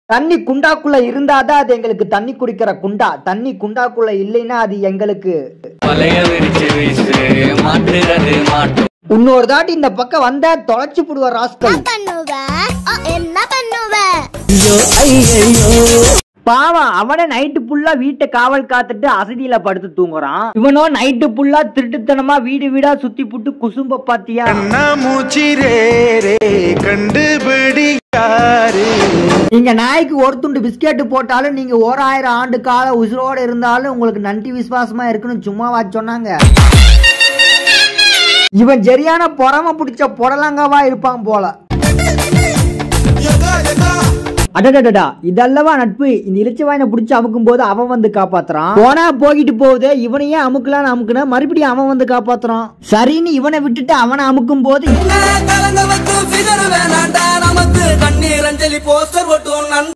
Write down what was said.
தண்ணி குண்டாக்குள்ள இருந்தாதான் அது எங்களுக்கு தண்ணி குடிக்கிற குண்டா தண்ணி குண்டாக்குள்ள இல்லைன்னா அது எங்களுக்கு வலைய விரிச்சு வீசு மாட்டுறது மாட்டு இன்னொரு தாட்டி இந்த பக்கம் வந்தா தொலைச்சு புடுவ ராஸ்கல் பண்ணுவ என்ன பண்ணுவ பாவம் அவன நைட்டு ஃபுல்லா வீட்டை காவல் காத்துட்டு அசதியில படுத்து தூங்குறான் இவனோ நைட்டு ஃபுல்லா திருட்டுத்தனமா வீடு வீடா சுத்தி புட்டு குசும்ப பாத்தியா மூச்சி ரே ரே கண்டுபிடி யாரு நீங்க நாய்க்கு ஒரு துண்டு பிஸ்கெட் போட்டாலும் நீங்க ஓராயிரம் ஆண்டு கால உசுரோட இருந்தாலும் உங்களுக்கு நன்றி விசுவாசமா இருக்குன்னு சும்மாவா சொன்னாங்க இவன் சரியான பொறாம பிடிச்ச புடலங்காவா இருப்பான் போல அடடடடா இதல்லவா நட்பு இந்த இளிச்சவாயனை பிடிச்சி அமுக்கும் போது அவன் வந்து காப்பாத்துறான் போனா போகிட்டு போகுது இவனையே அமுக்கலான்னு அமுக்குனா மறுபடியும் அவன் வந்து காப்பாத்துறான் சரின்னு இவனை விட்டுட்டு அவனை அமுக்கும் போது கலங்க வைக்கும் ஃபிகர் வேணாண்டா நமக்கு கண்ணீர் அஞ்சலி போஸ்டர் ஒட்டும் நண்பா